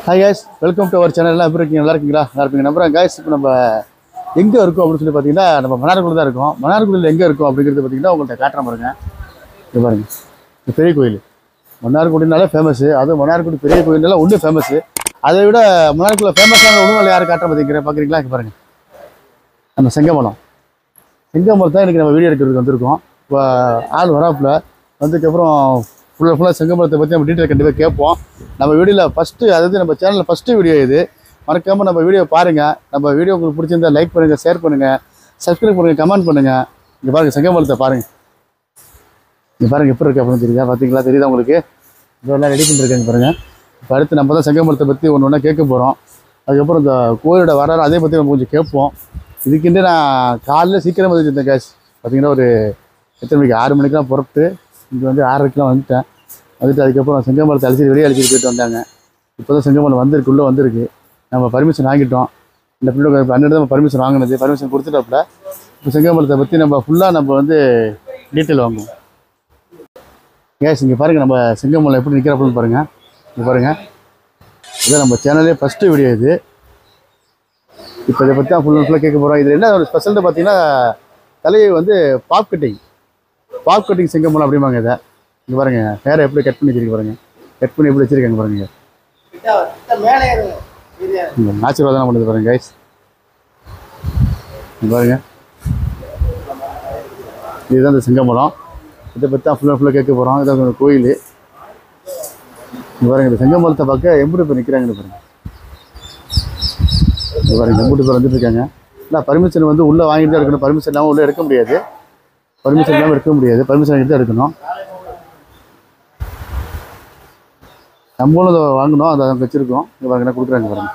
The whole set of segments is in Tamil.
Hi guys welcome to our channel எப்படி இருக்கீங்க நல்லா இருக்கீங்களா நல்லா இருப்பீங்க நம்புறேன் guys இப்போ நம்ம எங்கே இருக்கோம் அப்படின்னு சொல்லி பார்த்தீங்கன்னா நம்ம மன்னார்குடி தான் இருக்கோம் மன்னார்குடியில் எங்கே இருக்கோம் அப்படிங்கிறது பார்த்தீங்கன்னா உங்கள்கிட்ட காட்டுறேன் பாருங்க இது பாருங்க இது பெரிய கோயில் மன்னார்குடினாலே ஃபேமஸ் அதுவும் மன்னார்குடி பெரிய கோயில்னால ஒன்றும் ஃபேமஸ் அதை விட மன்னார்குடியில் ஃபேமஸான உணவு யார் காட்டுற பார்த்தீங்க பார்க்குறீங்களா இங்கே பாருங்க நம்ம செங்கமலம் செங்கமலம் தான் இன்றைக்கி நம்ம வீடியோ எடுக்கிறதுக்கு வந்திருக்கோம் இப்போ ஆள் வராப்புல வந்ததுக்கப்புறம் ஃபுல்லாக ஃபுல்லாக செங்கமலத்தை பற்றி நம்ம டீட்டெயில் கண்டிப்பாக கேட்போம் நம்ம வீடியோவில் ஃபஸ்ட்டு அதாவது நம்ம சேனலில் ஃபஸ்ட்டு வீடியோ இது மறக்காமல் நம்ம வீடியோ பாருங்கள் நம்ம வீடியோ உங்களுக்கு பிடிச்சிருந்தா லைக் பண்ணுங்கள் ஷேர் பண்ணுங்கள் சப்ஸ்கிரைப் பண்ணுங்கள் கமெண்ட் பண்ணுங்கள் இங்கே பாருங்கள் செங்கமலத்தை பாருங்கள் இங்கே பாருங்கள் எப்படி இருக்கு அப்படின்னு தெரியுதா பார்த்தீங்களா தெரியுதா உங்களுக்கு இதெல்லாம் ரெடி பண்ணிருக்காங்க பாருங்கள் இப்போ அடுத்து நம்ம தான் செங்கமலத்தை பற்றி ஒன்று ஒன்றா கேட்க போகிறோம் அதுக்கப்புறம் இந்த கோயிலோட வரலாறு அதே பற்றி நம்ம கொஞ்சம் கேட்போம் இதுக்கிண்டே நான் காலையில் சீக்கிரமாக வந்துருந்தேன் கேஸ் பார்த்தீங்கன்னா ஒரு எத்தனை மணிக்கு ஆறு மணிக்கெலாம் புறப்பட்டு இங்கே வந்து ஆறரைக்கெலாம் வந்துட்டேன் வந்துட்டு அதுக்கப்புறம் செங்கமலத்தை அழிச்சிட்டு வெளியே அழிச்சிட்டு போயிட்டு வந்தாங்க இப்போ தான் செங்கமலம் வந்திருக்கு உள்ளே வந்திருக்கு நம்ம பர்மிஷன் வாங்கிட்டோம் இந்த பிள்ளை பன்னெண்டு தான் பர்மிஷன் வாங்கினது பர்மிஷன் கொடுத்துட்டாப்புல இப்போ செங்கமலத்தை பற்றி நம்ம ஃபுல்லாக நம்ம வந்து டீட்டெயில் வாங்குவோம் கேஸ் இங்கே பாருங்கள் நம்ம செங்கமலம் எப்படி நிற்கிறப்பன்னு பாருங்கள் இங்கே பாருங்கள் இதான் நம்ம சேனலே ஃபஸ்ட்டு வீடியோ இது இப்போ இதை பற்றி தான் ஃபுல் ஃபுல்லாக கேட்க போகிறோம் இதில் என்ன ஒரு ஸ்பெஷல்னு பார்த்தீங்கன்னா தலையை வந்து bob cutting bob cutting Sengamalam அப்படிம்பாங்க இதை இங்கே பாருங்க ஹேரை எப்படி கட் பண்ணி வச்சிருக்க பாருங்க கட் பண்ணி எப்படி வச்சிருக்காங்க பாருங்க இங்கே ஆசீர்வாதம் பண்ணுது பாருங்க கைஸ் இங்க பாருங்க இதுதான் இந்த செங்கமலம் இதை பற்றி தான் ஃபுல்லாக ஃபுல்லாக கேட்க போகிறோம் இதான் ஒரு கோயில் இங்க பாருங்க இந்த செங்கமலத்தை பார்க்க எம்புட்டு பேர் நிற்கிறாங்கன்னு பாருங்க இங்க பாருங்க எம்புட்டு பேர் வந்துட்டு இருக்காங்க இல்லை பர்மிஷன் வந்து உள்ளே வாங்கிட்டு தான் இருக்கணும் பர்மிஷன் இல்லாமல் உள்ளே எடுக்க முடியாது பர்மிஷன் இல்லாமல் எடுக்க முடியாது பர்மிஷன் வாங்கிட்டு தான் எடுக்கணும் நம்மளும் அதை வாங்கினோம் அதை அங்கே வச்சுருக்கோம் இங்கே பாருங்க என்ன கொடுக்குறாங்க பாருங்க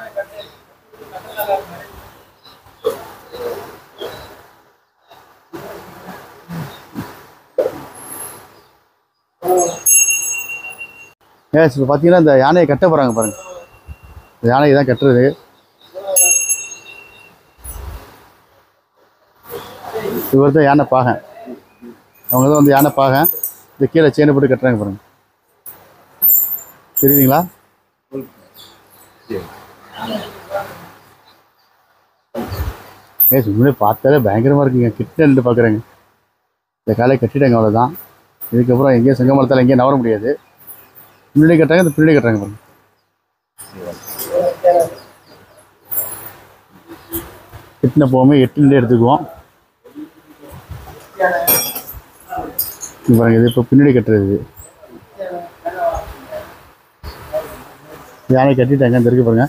ஏஸ் இப்போ பார்த்தீங்கன்னா இந்த யானையை கட்ட போகிறாங்க பாருங்க இந்த யானையை தான் கட்டுறது இவர் தான் யானை பாகன் அவங்க தான் வந்து யானை பாகன் இந்த கீழே செயினை போட்டு கட்டுறாங்க பாருங்க தெரியுதுங்களா ஏய் உண்மையிலே பார்த்தாலே பயங்கரமாக இருக்குங்க கிட்ட நின்று பார்க்குறேங்க இந்த காலையை கட்டிட்டாங்க அவ்வளோதான் இதுக்கப்புறம் எங்கேயும் செங்கமலத்தால் எங்கேயும் நவர முடியாது முன்னாடி கட்டுறாங்க இந்த பின்னாடி கட்டுறாங்க பாருங்க எட்டுன போகாமல் எட்டுலேயே எடுத்துக்குவோம் இங்க பாருங்க இது இப்போ பின்னாடி கட்டுறது இது யானை கட்டிட்டாங்க இந்த இருக்கு பாருங்க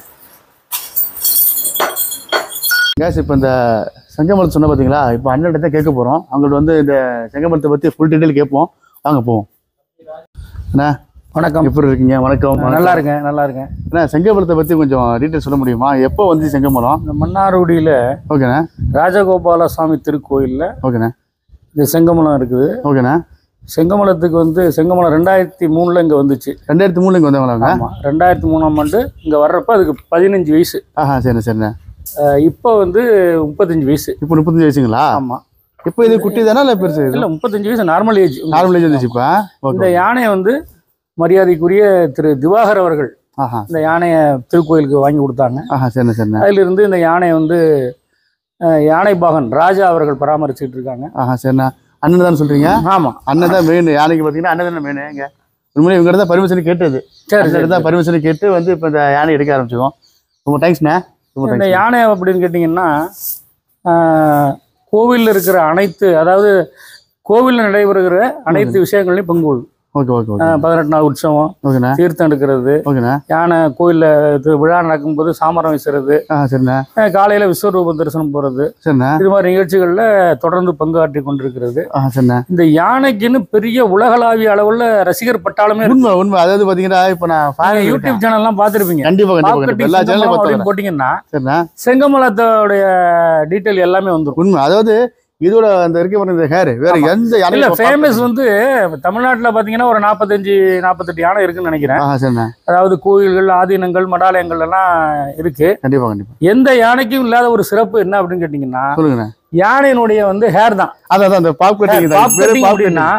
கேஸ் இப்போ இந்த செங்கமலத்தை சொன்ன பார்த்தீங்களா இப்போ அண்ணன் தான் கேட்க போகிறோம் அவங்கள்ட்ட வந்து இந்த செங்கமலத்தை பற்றி ஃபுல் டீட்டெயில் கேட்போம் வாங்க போவோம் அண்ணா வணக்கம் எப்படி இருக்கீங்க வணக்கம் நல்லா இருக்கேன் நல்லா இருக்கேன் அண்ணா செங்கமலத்தை பற்றி கொஞ்சம் டீட்டெயில் சொல்ல முடியுமா எப்போ வந்து செங்கமலம் இந்த மன்னார்குடியில் ஓகேண்ணா ராஜகோபால சுவாமி திருக்கோயிலில் ஓகேண்ணா இந்த செங்கமலம் இருக்குது ஓகேண்ணா செங்கமலத்துக்கு வந்து செங்கமலம் ரெண்டாயிரத்தி மூணில் இங்கே வந்துச்சு ரெண்டாயிரத்தி மூணுல இங்கே வந்தவங்களாங்க ஆமாம் ரெண்டாயிரத்தி மூணாம் ஆண்டு இங்கே வர்றப்ப அதுக்கு பதினஞ்சு வயசு ஆஹா சரிண்ணா சரிண்ணா அஹ் இப்போ வந்து முப்பத்தஞ்சு வயசு இப்போ முப்பத்தஞ்சு வயசுங்களா ஆமாம் இப்போ இது குட்டி தானே இல்லை பெருசு இல்லை முப்பத்தஞ்சு வயசு நார்மல் ஏஜ் நார்மல் ஏஜ் வந்துச்சு இப்போ இந்த ஓகே யானையை வந்து மரியாதைக்குரிய திரு திவாகர் அவர்கள் ஆஹா இந்த யானையை திருக்கோயிலுக்கு வாங்கி கொடுத்தாங்க ஆஹா சரிண்ணா சரிண்ணா அதிலிருந்து இந்த யானையை வந்து அஹ், யானை பாகன் ராஜா அவர்கள் பராமரிச்சுட்டு இருக்காங்க ஆஹா சரிண்ணா அண்ணன் தானே சொல்கிறீங்க ஆமாம் அண்ணன் தான் மெயின் யானைக்கு பார்த்தீங்கன்னா அண்ணன் தானே மெயின் இங்கே உண்மையிலே இவங்க தான் பர்மிஷன் கேட்டது சரி சரி அண்ணன் தான் பர்மிஷன் கேட்டு வந்து இப்போ இந்த யானை எடுக்க ஆரம்பிச்சிடும் ரொம்ப தேங்க்ஸ்ண்ணே ரொம்ப இந்த தேங்க்ஸ் யானை அப்படின்னு கேட்டிங்கன்னா கோவிலில் இருக்கிற அனைத்து அதாவது கோவிலில் நடைபெறுகிற அனைத்து விஷயங்களையும் பங்கு கொள்ளும் ஓகே ஓகே ஓகே ஆஹ் பதினெட்டு நாள் உற்சவம் ஓகேண்ணா தீர்த்தம் எடுக்கிறது ஓகேண்ணா யானை கோயிலில் இது விழா நடக்கும்போது சாமரம் வீசுறது ஆஹா சரிண்ணா ஆஹ் காலையில விஸ்வரூப தரிசனம் போகிறது சரிண்ணா இது மாதிரி நிகழ்ச்சிகளில் தொடர்ந்து பங்காற்றி கொண்டிருக்கிறது ஆஹா சரிண்ணா இந்த யானைக்குன்னு பெரிய உலகளாவிய அளவுல ரசிகர் பட்டாளமே இருக்கு. உண்மை உண்மை அதாவது பார்த்தீங்கன்னா இப்போ நான் நீங்க fan யூடியூப் சேனல்லாம் பார்த்துருப்பீங்க கண்டிப்பாக கண்டிப்பாக கண்டிப்பாக எல்லா சேனலும் அப்படின்னு பார்த்தோம் போட்டீங்கன்னா சரிண்ணா செங்கமலத்தோடைய டீட்டெயில் எல்லாமே வந்துடும் உண்மை அதாவது இதோட அந்த இருக்க பாருங்க இந்த ஹேர் வேற ஆமா. எந்த இல்ல யானையும் ஃபேமஸ் வந்து தமிழ்நாட்டுல பாத்தீங்கன்னா ஒரு நாற்பத்தஞ்சு நாற்பத்தெட்டு யானை இருக்குன்னு நினைக்கிறேன் ஆஹா சரிண்ணா அதாவது கோயில்கள் ஆதீனங்கள் மடாலயங்கள் எல்லாம் இருக்கு கண்டிப்பா கண்டிப்பா எந்த யானைக்கும் இல்லாத ஒரு சிறப்பு என்ன அப்படின்னு கேட்டீங்கன்னா சொல்லுங்கண்ணே யானையினுடைய வந்து ஹேர் தான் அதான் அதான் அந்த பாப் கட்டிங் பாப் கட்டிங் அப்படின்னா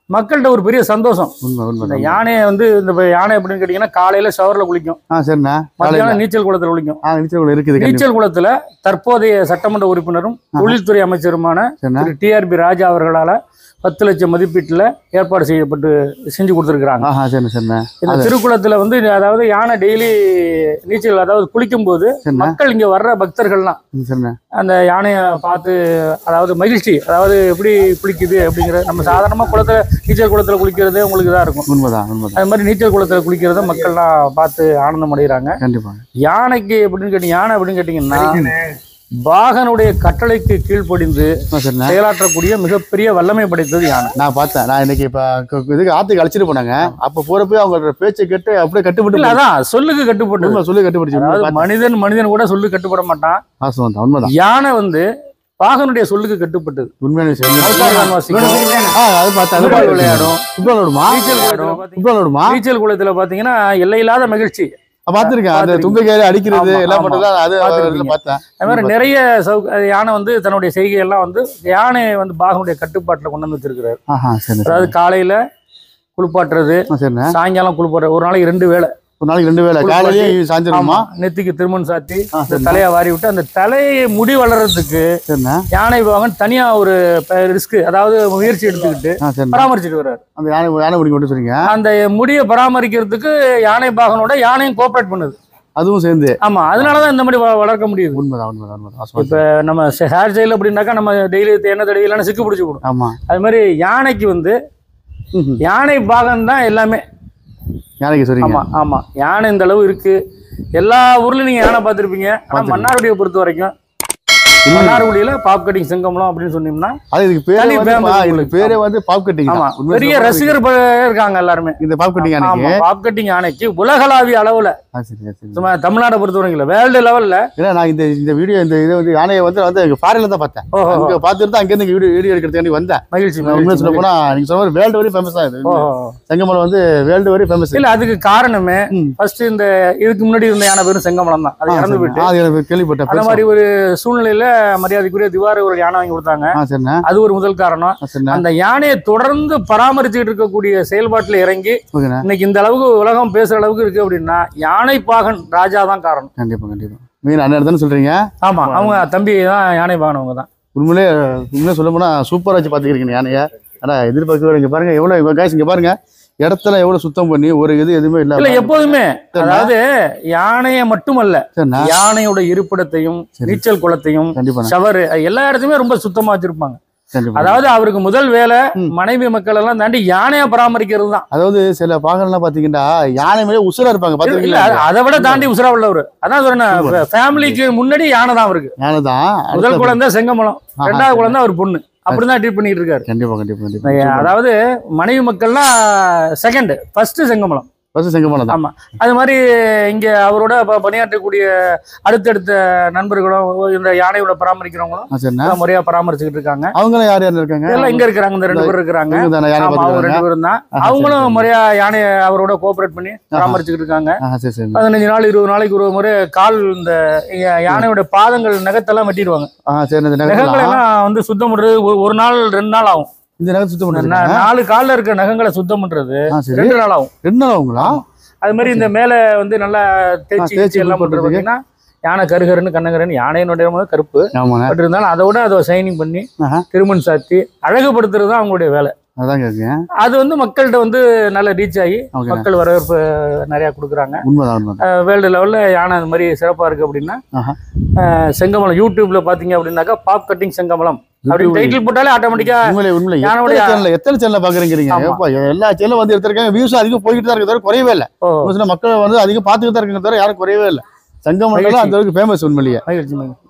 மக்கள்கிட்ட ஒரு பெரிய சந்தோஷம் உண்மை இந்த உண்மை யானையை வந்து இந்த இப்ப யானை எப்படின்னு கேட்டீங்கன்னா காலையில ஷவர்ல குளிக்கும் ஆ சரிண்ணா காலையில மத்தியானம் நீச்சல் குளத்துல குளிக்கும் ஆ நீச்சல் இருக்குது கண்டிப்பா நீச்சல் குளத்துல தற்போதைய சட்டமன்ற உறுப்பினரும் தொழில்துறை அமைச்சருமான சரிண்ணா திரு டிஆர்பி ராஜா அவர்களால பத்து லட்சம் மதிப்பீட்டுல ஏற்பாடு செய்யப்பட்டு செஞ்சு கொடுத்துருக்காங்க ஆஹா சரிண்ணா சரிண்ணா இந்த திருக்குளத்துல வந்து அதாவது யானை டெய்லி நீச்சல் அதாவது குளிக்கும் போது சரிண்ணா மக்கள் இங்க வர்ற பக்தர்கள்லாம் ம், சரிண்ணா அந்த யானையை பார்த்து அதாவது மகிழ்ச்சி அதாவது எப்படி குளிக்குது அப்படிங்கிற நம்ம சாதாரணமா குளத்துல நீச்சல் குளத்துல குளிக்கிறது உங்களுக்கு தான் இருக்கும் உண்மைதான் உண்மைதான் அது மாதிரி நீச்சல் குளத்துல குளிக்கிறத மக்கள்லாம் பார்த்து ஆனந்தம் அடைகிறாங்க கண்டிப்பா யானைக்கு எப்படின்னு கேட்டீங்க யானை அப்படின்னு கேட்டீங்கன்னா பாகனுடைய கட்டளைக்கு கீழ்ப்படிந்து ஆ சரிண்ணா செயலாற்றக்கூடிய மிகப்பெரிய வல்லமை படைத்தது யானை நான் பார்த்தேன் நான் இன்னைக்கு இப்போ இதுக்கு ஆத்துக்கு அழைச்சிட்டு போனாங்க அப்போ போறப்ப அவங்க பேச்சை கேட்டு அப்படியே கட்டுப்பட்டு இல்ல அதான் சொல்லுக்கு கட்டுப்பட்டது உண்மை சொல்லி கட்டுப்பிடிச்சு அதாவது மனிதன் மனிதன் கூட சொல்லு கட்டுப்பட மாட்டான் வாசம் தான் உண்மைதான் யானை வந்து பாகனுடைய சொல்லுக்கு கட்டுப்பட்டது உண்மையான விஷயம் அவதாரம் வாசிக்கும், ஆ அது பார்த்தேன் அது ஃபுட்பால் பார்த்தேன். விளையாடும் ஃபுட்பால் விடுமா நீச்சல் குளத்துல பாத்தீங்கன்னா- ஃபுட்பால் விடுமா நீச்சல் குளத்துல பாத்தீங்கன்னா எல்லையில்லாத மகிழ்ச்சி பார்த்துருக்கேன் அந்த பார்த்திருக்கீங்க. தும்பை கயிறு அடிக்கிறது ஆமா, எல்லாம் ஆமா. மட்டும் அது பார்த்திருக்கீங்க. பார்த்தேன் அது மாதிரி நிறைய சௌக யானை வந்து தன்னுடைய செய்கையெல்லாம் வந்து யானையை வந்து பாகனுடைய கட்டுப்பாட்டுல கொண்டு வந்து வச்சிருக்கிறாரு ஆஹா சரி அதாவது காலையில குளிப்பாட்டுறது ஆ, சரிண்ணே சாயங்காலம் குளிப்பாட்டுறது ஒரு நாளைக்கு ரெண்டு வேளை ஒரு நாளைக்கு ரெண்டு வேளை ஒரு காலையிலேயே சாயந்தரமா ஆமா நெத்திக்கு திருமணம் சாத்தி ஆ, இந்த சரிண்ணே. தலையை வாரி விட்டு அந்த தலையை முடி வளர்றதுக்கு சரிண்ணே யானை பாகன் தனியா ஒரு ரிஸ்க் அதாவது முயற்சி எடுத்துக்கிட்டு ஆ சரிண்ணே பராமரிச்சுட்டு வர்றாரு அந்த யானை யானை பிடிக்க மட்டும் சொல்றீங்க அந்த முடியை பராமரிக்கிறதுக்கு யானை பாகனோட யானையும் கோஆப்ரேட் பண்ணுது அதுவும் சேர்ந்து ஆமா அதனாலதான் இந்த மாதிரி வ- வளர்க்க முடியுது உண்மைதான் உண்மைதான் உண்மைதான் வாசமா இப்ப நம்ம ஹேர் ஸ்டைல் அப்படின்னாக்கா நம்ம டெய்லி எண்ணெய் தடவி இல்லைன்னா சிக்கு பிடிச்சி விடும் ஆமா அது மாதிரி யானைக்கு வந்து ம்ஹும். யானை பாகம் தான் எல்லாமே யானைக்கு சொல்றீங்க ஆமா ஆமா யானை இந்த அளவு இருக்கு எல்லா ஊர்லயும் நீங்க யானை பார்த்திருப்பீங்க ஆனா பார்த்திருக்கேன். மன்னார்குடியை பொறுத்த வரைக்கும் மன்னார்குடியில பாப் கட்டிங் செங்கமலம் அப்படின்னு சொன்னீங்கன்னா அது இதுக்கு பேரே தனி வந்து famous பா- இதுக்கு உங்களுக்கு. பேரே வந்து பாப் கட்டிங் ஆமா தான். உண்மையை பெரிய சொல்ல ரசிகர் ப- இருக்காங்க எல்லாருமே இந்த பாப் கட்டிங் ஆமா யானைக்கு பாப் கட்டிங் யானைக்கு உலகளாவிய அளவுல ஆ, சரி சரி, சரி சும்மா தமிழ்நாடை பொறுத்த வரைக்கும் வேர்ல்டு லெவல்ல ஏன்னா நான் இந்த இந்த வீடியோ இந்த இது வந்து யானையை வந்து வந்து ஃபாரின்ல தான் பார்த்தேன் ஓஹோ அங்க பார்த்துட்டு தான் அங்கேருந்து வீடியோ வீடியோ எடுக்கிறதுக்காண்டி வந்தேன் மகிழ்ச்சி நான் உண்மையை மகிழ்ச்சி, சொல்ல போனா நீங்க சொன்ன மாதிரி வேர்ல்டு வரை ஃபேமஸ் தான் இது ஓஹோ செங்கமலம் வந்து வேர்ல்டு வரை ஃபேமஸ் இல்ல அதுக்கு காரணமே ம். ஃபர்ஸ்ட் இந்த இதுக்கு முன்னாடி இருந்த யானை பேரும் செங்கமலம் தான் அது இறந்து போயிட்டு அது எனக்கு கேள்விப்பட்டேன் அந்த பெருசா. மாதிரி ஒரு சூழ்நிலையில மரியாதைக்குரிய திவாரி ஒரு யானை வாங்கி கொடுத்தாங்க ஆ சரிண்ணா அது ஒரு முதல் காரணம் ஆ, சரிண்ணா அந்த யானையை தொடர்ந்து பராமரிச்சுட்டு இருக்கக்கூடிய செயல்பாட்டுல இறங்கி ஓகேண்ணா இன்னைக்கு இந்த அளவுக்கு உலகம் பேசுற அளவுக்கு இருக்கு அப்படின்னா யானை பாகன் ராஜா தான் காரணம் கண்டிப்பா கண்டிப்பா மீன் அண்ணன் தானே சொல்றீங்க ஆமா அவங்க தம்பி தான் யானை பாகன் அவங்க தான் உண்மையிலே உண்மையிலே சொல்ல போனா சூப்பரா வச்சு பாத்துக்கிறீங்க யானைய ஆனா எதிர்பார்க்க இங்க பாருங்க எவ்வளவு காய்ச்சி இங்க பாருங்க இடத்துல எவ்வளவு சுத்தம் பண்ணி ஒரு இது எதுவுமே இல்ல இல்ல எப்போதுமே அதாவது யானையை மட்டுமல்ல சரிண்ணா யானையோட இருப்பிடத்தையும் சரி. நீச்சல் குளத்தையும் கண்டிப்பா ஷவர் எல்லா இடத்தையுமே ரொம்ப சுத்தமா வச்சிருப்பாங்க கண்டிப்பா அதாவது அவருக்கு முதல் வேலை ம். மனைவி மக்கள் எல்லாம் தாண்டி யானையை பராமரிக்கிறது தான் அதாவது சில பாகங்கள்லாம் பாத்தீங்கன்னா யானை மேலே உசுரா இருப்பாங்க இல்ல பாத்துருக்கீங்களா அத- அதை விட தாண்டி உசுரா உள்ளவரு அதான் சொல்றேன் ஃபேமிலிக்கு முன்னாடி யானை தான் அவருக்கு யானை தான் முதல் குழந்தை செங்கமலம் ரெண்டாவது குழந்தை அவர் பொண்ணு அப்படிதான் ட்ரீட் பண்ணிட்டு இருக்காரு கண்டிப்பா கண்டிப்பா கண்டிப்பா அதாவது மனைவி மக்கள்லாம் second first Sengamalam first Sengamalam தான் ஆமா அது மாதிரி இங்க அவரோட ப- பணியாற்றக்கூடிய அடுத்தடுத்த நண்பர்களும் இந்த யானையோட பராமரிக்கிறவங்களும் ஆ, சரிண்ணா எல்லாம் முறையா பராமரிச்சுக்கிட்டு இருக்காங்க அவங்களாம் யார் யார் இருக்காங்க எல்லாம் இங்க இருக்கிறாங்க இந்த ரெண்டு பேர் இருக்கிறாங்க இவங்க தானே யானை ஆமா அவங்க பாத்துக்கிறாங்க ரெண்டு பேரும் தான் ஆஹா, அவங்களும் முறையா யானையை அவரோட கோஆபரேட் பண்ணி பராமரிச்சுக்கிட்டு இருக்காங்க ஆ சரி சரி பதினஞ்சு நாள் இருபது நாளைக்கு ஒரு முறை கால் இந்த யா- யானையோட பாதங்கள் நகத்தெல்லாம் வெட்டிடுவாங்க ஆ சரி இந்த நகங்களை நகரம் எல்லாம் வந்து சுத்தம் பண்றது ஒரு- ஒரு நாள் ரெண்டு நாள் ஆகும் இந்த நகரம் சுத்தம் நா- பண்ணிருக்காங்க நாலு கால்ல இருக்க நகங்களை சுத்தம் பண்றது ஆ சரி ரெண்டு நாள் ஆகும் ரெண்டு நாள் ஆகுங்களா அது மாதிரி இந்த மேல வந்து நல்லா தேய்ச்சி தேய்ச்சி தேய்ச்சி எல்லாம் பண்றது பண்றதுக்கு. பாத்தீங்கன்னா யானை கருகருன்னு கண்ணகரன்னு யானையினுடைய முகம் கருப்பு ஆமாண்ணே பட் இருந்தாலும் அதை விட அதை ஷைனிங் பண்ணி ஆஹா. திருமண் சாத்தி அழகுபடுத்துறது தான் அவங்களுடைய வேலை அதான் கேட்குங்க அது வந்து மக்கள்கிட்ட வந்து நல்ல ரீச் ஆகி ஓகே மக்கள் வரவேற்பு நிறைய கொடுக்குறாங்க உண்மைதான் உண்மைதான் வேர்ல்டு லெவல்ல யானை அந்த மாதிரி சிறப்பா இருக்கு அப்படின்னா ஆஹா. அஹ், செங்கமலம் யூடியூப்ல பாத்தீங்க அப்படின்னாக்கா பாப் கட்டிங் செங்கமலம் அப்படின்னு டைட்டில் போட்டாலே ஆட்டோமேட்டிக்கா உண்மையிலே உண்மையிலே யானோட எத்தனை சேனல் எத்தனை சேனல் பாக்குறீங்க ஆமா. ஏப்பா எல்லா சேனலும் வந்து எடுத்திருக்காங்க வியூஸ் அதிகம் போய்கிட்டு தான் இருக்கு தவிர குறையவே இல்லை ஓ ஒரு சில மக்கள் வந்து அதிகம் பார்த்துக்கிட்டு தான் இருக்காங்க தவிர யாரும் குறையவே இல்லை சங்கமண்டலம் அந்த அளவுக்கு ஃபேமஸ் உண்மையிலேயே மகிழ்ச்சி மகிழ்ச்சி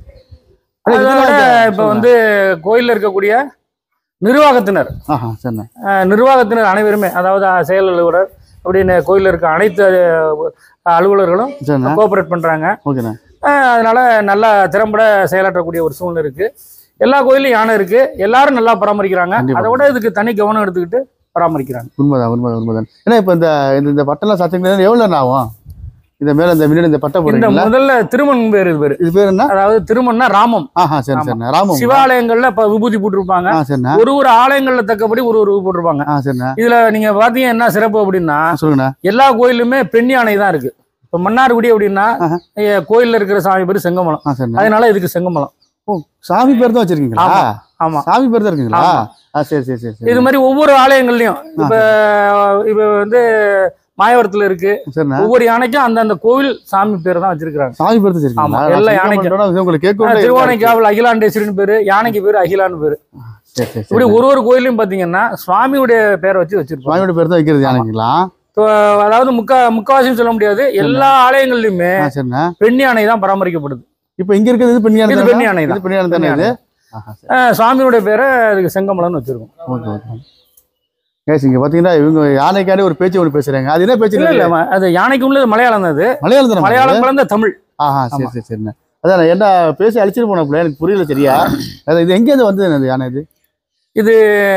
ஆனா அதோட இதெல்லாம் இப்ப வந்து கோயில்ல இருக்கக்கூடிய நிர்வாகத்தினர் ஆஹா சரிண்ணே அஹ், நிர்வாகத்தினர் அனைவருமே அதாவது அஹ், செயல் அலுவலர் அப்படின்னு கோயில்ல இருக்க அனைத்து அஹ், அலுவலர்களும் சரிண்ணே கோஆபரேட் பண்றாங்க ஓகேண்ணே அஹ், அதனால நல்லா திறம்பட செயலாற்றக்கூடிய ஒரு சூழ்நிலை இருக்கு எல்லா கோயிலும் யானை இருக்கு எல்லாரும் நல்லா பராமரிக்கிறாங்க கண்டிப்பா. அதை விட இதுக்கு தனி கவனம் எடுத்துக்கிட்டு பராமரிக்கிறாங்க உண்மைதான் உண்மைதான் உண்மைதான் ஏன்னா இப்போ இந்த இந்த- இந்த பட்டெல்லாம் சாத்திங்க எவ்வளோ நேரம் ஆகும் இந்த மேல இந்த முன்னாடி இந்த பட்டை இந்த போடுறீங்களா முதல்ல திருமண் பேர் இது பேரு இது பேர் என்ன அதாவது திருமணம்னா ராமம் ஆஹா சரி சரிண்ணா ராமம் சிவாலயங்கள்ல இப்ப விபூதி போட்டிருப்பாங்க ஆ சரிண்ணா ஒரு ஒரு ஆலயங்கள்ல தக்கபடி ஒரு ஒரு போட்டிருப்பாங்க ஆ சரிண்ணா இதுல நீங்க பாத்தீங்க என்ன சிறப்பு அப்படின்னா ஆ, சொல்லுங்கண்ணா எல்லா கோயிலுமே பெண் யானை தான் இருக்கு இப்ப மன்னார்குடி அப்படின்னா ஆஹா. ஏ, கோயில்ல இருக்கிற சாமி பேரு செங்கமலம் ஆ சரிண்ணா அதனால இதுக்கு செங்கமலம் ஓ சாமி பேர் தான் வச்சிருக்கீங்களா ஆமா. ஆமா சாமி பேர் தான் இருக்குங்களா ஆமா. ஆ சரி சரி சரி சரி இது மாதிரி ஒவ்வொரு ஆலயங்கள்லயும் இப்ப இப்ப வந்து மாயவரத்துல இருக்கு சரிண்ணா ஒவ்வொரு யானைக்கும் அந்தந்த கோவில் சாமி பேர் தான் வச்சிருக்காங்க சாமி பேர் தான் வச்சிருக்கீங்களா ஆமா, எல்லா யானைக்கும். யானைக்கு உங்களுக்கு கேட்க திருவானைக்காவல் அகிலாண்டேஸ்வரின்னு பேரு யானைக்கு பேரு அகிலான்னு பேரு சரி சரி இப்படி சரி ஒரு ஒரு கோயிலையும் பாத்தீங்கன்னா சுவாமியுடைய பேரை வச்சு வச்சிருப்பாங்க சுவாமியோட பேர் தான் வைக்கிறது யானைங்களா இப்போ, அதாவது முக்கா முக்காவாசியும் சொல்ல முடியாது எல்லா ஆலயங்கள்லயுமே ஆ சரிண்ணா பெண் யானை தான் பராமரிக்கப்படுது இப்போ இங்க இருக்கிறது இது பெண் யானை இது தானே? பெண் யானை தான் இது பெண் யானை தானே பெண் இது யானை. ஆஹா சரி அஹ், சுவாமியுடைய பேரை அதுக்கு செங்கமலம்னு வச்சிருக்கோம் ஓகே ஓகே கேஸ் இங்க பாத்தீங்கன்னா இவங்க யானைக்காண்டி ஒரு பேச்சு ஒன்று பேசுறாங்க அது என்ன பேச்சு இல்ல இல்ல ம- அது யானைக்கு உள்ளது மலையாளம் தான் அது மலையாளம் தானே மலையாளம் கலந்த தமிழ் ஆஹா சரி சரி சரிண்ணா அதான் நான் என்ன பேசி அழிச்சிட்டு போனப்பல எனக்கு புரியல சரியா அது இது எங்கேருந்து வந்தது அந்த யானை இது இது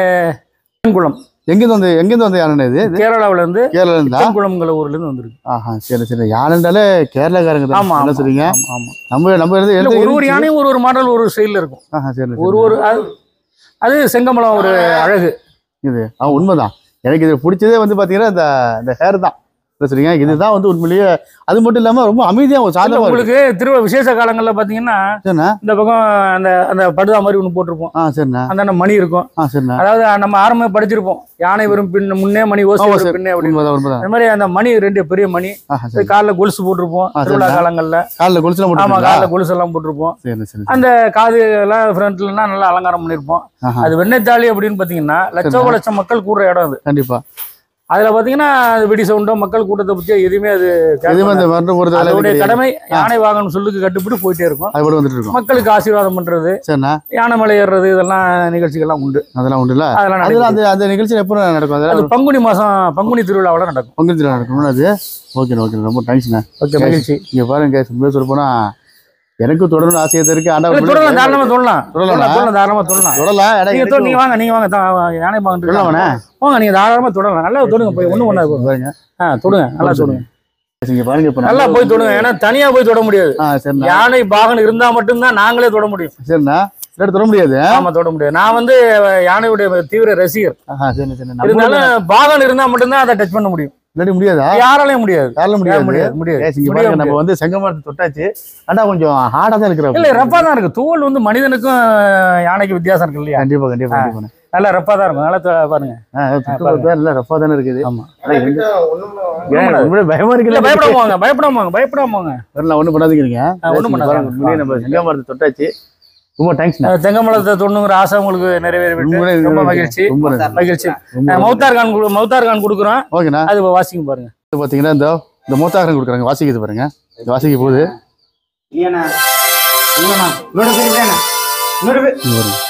குளம் எங்கேருந்து வந்து எங்கேருந்து வந்த யானை இது இது கேரளாவுல இருந்து கேரளா இருந்தா குளம்ங்கிற ஊர்ல இருந்து வந்திருக்கு ஆஹா சரி சரி யானைன்றாலே கேரளாக்காரங்க தான் ஆமா என்ன ஆமா, சொல்றீங்க ஆமா, ஆமா நம்ம நம்ம இருந்து இல்ல, எந்த ஒரு ஒரு இருந்துச்சு? யானையும் ஒரு ஒரு மாடல் ஒரு ஒரு ஸ்டைல்ல இருக்கும் ஆஹா சரி ஒரு ஒரு அது அது செங்கமலம் ஒரு அழகு இது ஆ உண்மைதான் எனக்கு இது பிடிச்சதே வந்து பாத்தீங்கன்னா இந்த இந்த ஹேர் தான் என்ன சொல்றீங்க இதுதான் வந்து உண்மையிலேயே அது மட்டும் இல்லாம ரொம்ப அமைதியா ஒரு இல்ல, சாதமா இருக்கு உங்களுக்கு திருவ விசேஷ காலங்கள்ல பாத்தீங்கன்னா சரிண்ணா இந்த பக்கம் அந்த அந்த படுதா மாதிரி ஒண்ணு போட்டிருப்போம் ஆ சரிண்ணா அந்த மணி இருக்கும் ஆ சரிண்ணா அதாவது நம்ம ஆரம்பம் படிச்சிருப்போம் யானை வரும் பின் முன்னே மணி ஓசை ஆமா, வரும் சரி. பின்னே அப்படின்னு உண்மைதான் உண்மைதான் அந்த மாதிரி அந்த மணி ரெண்டு பெரிய மணி ஆஹா சரி காலில் கொலுசு போட்டிருப்போம் ஆ, திருவிழா சரிண்ணா. காலங்கள்ல காலில் கொலுசுலாம் ஆமா போட்டுருக்கீங்களா காலில் கொலுசு எல்லாம் போட்டிருப்போம் சரி சரி அந்த காது எல்லாம் ஃப்ரண்ட்லாம் நல்லா அலங்காரம் பண்ணியிருப்போம் ஆஹா அது வெண்ணெய்த்தாளி அப்படின்னு பாத்தீங்கன்னா லட்சோப லட்சம் மக்கள் கூடுற இடம் அது கண்டிப்பா அதுல பாத்தீங்கன்னா அது வெடி சவுண்டோ மக்கள் கூட்டத்தை பத்தி எதுவுமே அது care எதுவுமே அந்த பண்ணாது. மருந்து போறது வேலை அதோடைய கிடையாது. கடமை யானை வாகனம் சொல்லுக்கு கட்டுப்பட்டு போயிட்டே இருக்கும் அது கூட வந்துட்டு இருக்கோம் மக்களுக்கு ஆசீர்வாதம் பண்றது சரிண்ணா யானை மலை ஏறுறது இதெல்லாம் நிகழ்ச்சிகள்லாம் உண்டு அதெல்லாம் உண்டுல்ல அதெல்லாம் அதெல்லாம் நடக்குது. அந்த அந்த நிகழ்ச்சி எப்போ நடக்கும் அது அதெல்லாம் பங்குனி மாசம் பங்குனி திருவிழாவோட நடக்கும் பங்குத்தில் நடக்கணும் அது ஓகே ஓகே ரொம்ப தேங்க்ஸ்ண்ணா ஓகே மகிழ்ச்சி இங்க பாருங்க உண்மையாக சொல்ல போனா எனக்கும் தொடரணும் ஆசையத்தை இருக்கு ஆனா இல்ல, தொடரலாம் தாராளமா தொடலாம் தொடலாமா? தொடலாம், தொடலாம் தாராளமா தொடலாம் தொடலாம் ஏன்னா நீங்க தொட- நீங்க வாங்க நீங்க வாங்க தா- யானை பாகன் தொடலாமாண்ணே? வாங்க நீங்க தாராளமா தொடலாம் நல்லா தொடுங்க போய் ஒண்ணு ஒண்ணா இருக்கும் பாருங்க ஆ தொடுங்க நல்லா தொடுங்க இங்க பாருங்க இப்ப நல்லா போய் தொடுங்க ஏன்னா தனியா போய் தொட முடியாது ஆ சரிண்ணா யானை பாகன் இருந்தா மட்டும்தான் நாங்களே தொட முடியும் சரிண்ணா இல்லாட்டி தொட முடியாது ஆமா தொட முடியாது நான் வந்து யானையுடைய தீவிர ரசிகர் ஆஹா சரி சரி நம்ம இருந்தாலும் பாகன் இருந்தா மட்டும்தான் அதை டச் பண்ண முடியும் இல்லாட்டி முடியாதா யாராலையும் முடியாது யாராலும் முடியாது முடியாது முடியாது ஏய், இங்க முடியாது பாருங்க நம்ம வந்து செங்கமரத்தை தொட்டாச்சு ஆனா கொஞ்சம் ஹார்டா தான் இருக்கிற இல்ல ரப்பா தான் இருக்கு தோல் வந்து மனிதனுக்கும் யானைக்கு வித்தியாசம் இருக்கு இல்லையா கண்டிப்பா கண்டிப்பா கண்டிப்பா நல்லா ரப்பா தான் இருக்கும் நல்லா தொ- பாருங்க ஆ, சுத்தமா பார்த்தா இல்ல ரஃபா தானே இருக்குது ஆமா ஆனா எங்க- ஏன், உண்மையிலே பயமா இல்ல இருக்குல்ல பயப்படாம வாங்க பயப்படாம வாங்க பயப்படாம வாங்க வரல ஒண்ணும் பண்ணாதீங்க ஆ, ஒண்ணும் பண்ணாதீங்க. பாருங்க, உண்மையிலேயே நம்ம செங்கமரத்தை தொட்டாச்சு ரொம்ப தேங்க்ஸ்ண்ணா அஹ் தெங்கமலத்தை தொண்ணுங்கிற ஆசை உங்களுக்கு நிறைவேறிவிட்டு ரொம்ப ரொம்ப மகிழ்ச்சி ரொம்ப நன்றி. மகிழ்ச்சி ரொம்ப அஹ் மௌத்தார் கான் கொடு- மௌத்தார் கான் கொடுக்குறோம் ஓகேண்ணா அது இப்ப வாசிங்க பாருங்க இது பாத்தீங்கன்னா இந்த இந்த மூத்தாகரம் கொடுக்குறாங்க வாசிக்கிறது பாருங்க இது வாசிக்க போகுது இல்லையாண்ணா இல்லைண்ணா இன்னொரு பேர் இல்லைண்ணா இன்னொரு பேர் இது பாருங்க.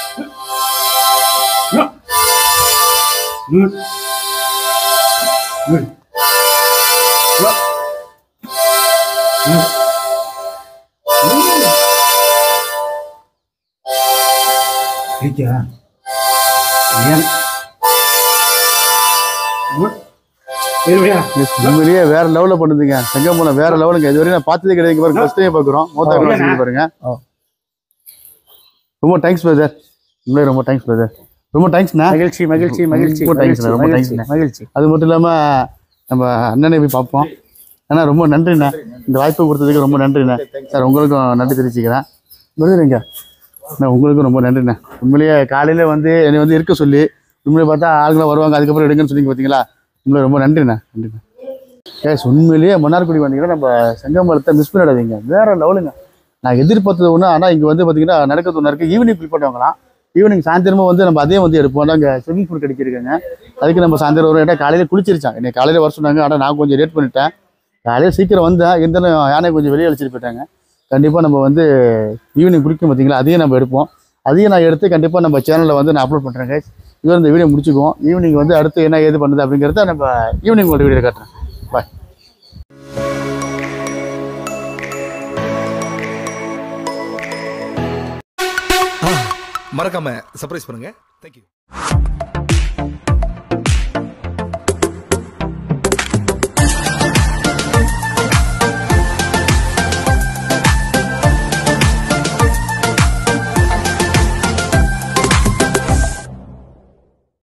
இருக்கா ஏன் இருபடியா Yes, உண்மையிலேயே வேற லெவல்ல பண்ணுதுங்க செங்கமலம் வேற லெவலுங்க இது வரைக்கும் நான் பார்த்ததே கிடையாது இங்க பாருங்க ஃபர்ஸ்ட் டைம் பாக்குறோம் மூத்தாகரம் இல்லைண்ணா. வாசிக்கிறது பாருங்க ஓ. ரொம்ப தேங்க்ஸ் பிரதர் உண்மையிலே ரொம்ப தேங்க்ஸ் பிரதர் ரொம்ப தேங்க்ஸ்ண்ணா மகிழ்ச்சி மகிழ்ச்சி மகிழ்ச்சி ரொம்ப thanks, மகிழ்ச்சி ரொம்ப மகிழ்ச்சி thanks. மகிழ்ச்சி அது மட்டும் இல்லாம நம்ம அண்ணனை போய் பார்ப்போம் அண்ணா ரொம்ப நன்றிண்ணே இந்த வாய்ப்பு கொடுத்ததுக்கு ரொம்ப நன்றிண்ணே சார் உங்களுக்கும் நன்றி தெரிவிச்சுக்கிறேன் விருதுங்க அண்ணா உங்களுக்கும் ரொம்ப நன்றிண்ணே உண்மையிலேயே காலையில வந்து என்னை வந்து இருக்க சொல்லி உண்மையிலே பார்த்தா ஆளுங்களாம் வருவாங்க அதுக்கப்புறம் எடுங்கன்னு சொன்னீங்க பார்த்தீங்களா உண்மையிலே ரொம்ப நன்றிண்ணே நன்றிண்ணே ஏஸ் உண்மையிலேயே மன்னார்குடி வந்தீங்கன்னா நம்ம செங்கமரத்தை மிஸ் பண்ணிடாதீங்க வேற லெவலுங்க நான் எதிர்பார்த்தது ஒன்று ஆனால் இங்கே வந்து பார்த்தீங்கன்னா நடக்கிறது ஒன்று இருக்குது ஈவினிங் ஃபில் பண்ணுவாங்களாம் ஈவினிங் சாயந்தரமும் வந்து நம்ம அதே வந்து எடுப்போம் நாங்கள் ஸ்விம்மிங் பூல் கிடைக்கிருக்கேங்க அதுக்கு நம்ம சாயந்தரம் வரும் ஏன்னா காலையில் குளிச்சிருச்சான் என்னை காலையில் வர சொன்னாங்க ஆனால் நான் கொஞ்சம் லேட் பண்ணிட்டேன் காலையில் சீக்கிரம் வந்தேன் இருந்தாலும் யானை கொஞ்சம் வெளியே அழைச்சிட்டு போயிட்டாங்க கண்டிப்பாக நம்ம வந்து ஈவினிங் குளிக்கும் பார்த்தீங்களா அதையும் நம்ம எடுப்போம் அதையும் நான் எடுத்து கண்டிப்பாக நம்ம சேனலில் வந்து நான் அப்லோட் பண்ணுறேன் guys இதோட இந்த வீடியோ முடிச்சுக்குவோம் ஈவினிங் வந்து அடுத்து என்ன ஏது பண்ணுது அப்படிங்கிறத நம்ம ஈவினிங் உங்களோட வீடியோ காட்டுறேன் பாய் மறக்காம சர்ப்ரைஸ் பண்ணுங்க தேங்க்யூ